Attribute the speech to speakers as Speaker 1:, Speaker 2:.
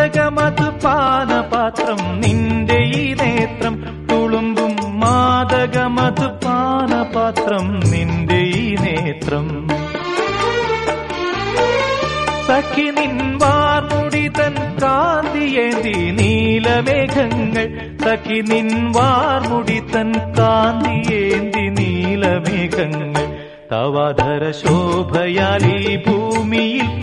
Speaker 1: മാതകമതു പാനപാത്രം നിന്റെ ഈ നേത്രം തുളുമ്പും മാതകമതു പാനപാത്രം നിന്റെ ഈ നേത്രം സഖി നിൻവാർമുടി തൻ കാന്തിയേന്തി നീലമേഘങ്ങൾ സഖി നിൻവാർമുടി തൻ കാന്തിയേന്തി നീലമേഘങ്ങൾ തവാധര ശോഭയാൽ ഈ ഭൂമിയിൽ